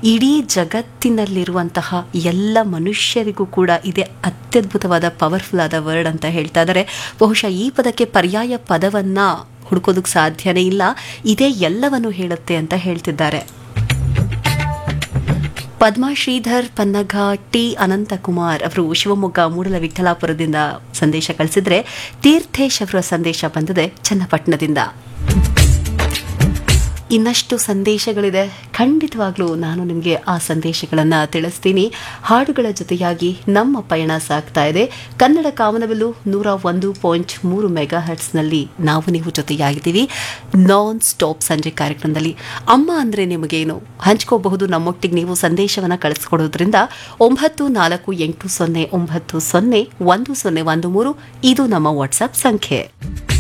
ಇಡೀ ಜಗತ್ತಿನಲ್ಲಿರುವಂತಹ ಎಲ್ಲ ಮನುಷ್ಯರಿಗೂ ಕೂಡ ಇದೆ ಅತ್ಯದ್ಭುತವಾದ ಪವರ್ಫುಲ್ ಆದ ವರ್ಡ್ ಅಂತ ಹೇಳ್ತಾ ಇದ್ದಾರೆ ಬಹುಶಃ ಈ ಪದಕ್ಕೆ ಪರ್ಯಾಯ ಪದವನ್ನ ಹುಡ್ಕೋದಕ್ಕೆ ಸಾಧ್ಯನೇ ಇಲ್ಲ ಇದೇ ಎಲ್ಲವನ್ನು ಹೇಳುತ್ತೆ ಅಂತ ಹೇಳ್ತಿದ್ದಾರೆ ಪದ್ಮಾ ಶ್ರೀಧರ್ ಪನ್ನಗ ಟಿ ಅನಂತಕುಮಾರ್ ಅವರು ಶಿವಮೊಗ್ಗ ಮೂಡಲ ವಿಠಲಾಪುರದಿಂದ ಸಂದೇಶ ಕಳಿಸಿದ್ರೆ ತೀರ್ಥೇಶ್ ಅವರ ಸಂದೇಶ ಬಂದಿದೆ ಚನ್ನಪಟ್ಟಣದಿಂದ ಇನ್ನಷ್ಟು ಸಂದೇಶಗಳಿದೆ ಖಂಡಿತವಾಗ್ಲೂ ನಾನು ನಿಮಗೆ ಆ ಸಂದೇಶಗಳನ್ನು ತಿಳಿಸ್ತೀನಿ ಹಾಡುಗಳ ಜೊತೆಯಾಗಿ ನಮ್ಮ ಪಯಣ ಸಾಗ್ತಾ ಇದೆ ಕನ್ನಡ ಕಾಮನಬಿಲ್ಲು ನೂರ ಒಂದು ಪಾಯಿಂಟ್ ಮೂರು ಮೆಗಾ ಹರ್ಟ್ಸ್ನಲ್ಲಿ ನಾವು ನೀವು ಜೊತೆಯಾಗಿದ್ದೀವಿ ನಾನ್ ಸ್ಟಾಪ್ ಸಂಜೆ ಕಾರ್ಯಕ್ರಮದಲ್ಲಿ ಅಮ್ಮ ಅಂದರೆ ನಿಮಗೇನು ಹಂಚ್ಕೋಬಹುದು ನಮ್ಮೊಟ್ಟಿಗೆ ನೀವು ಸಂದೇಶವನ್ನು ಕಳಿಸ್ಕೊಡೋದ್ರಿಂದ ಒಂಬತ್ತು ನಾಲ್ಕು ಎಂಟು ಸೊನ್ನೆ ಒಂಬತ್ತು ಸೊನ್ನೆ ಒಂದು ಸೊನ್ನೆ ಒಂದು ಮೂರು ಇದು ನಮ್ಮ ವಾಟ್ಸಪ್ ಸಂಖ್ಯೆ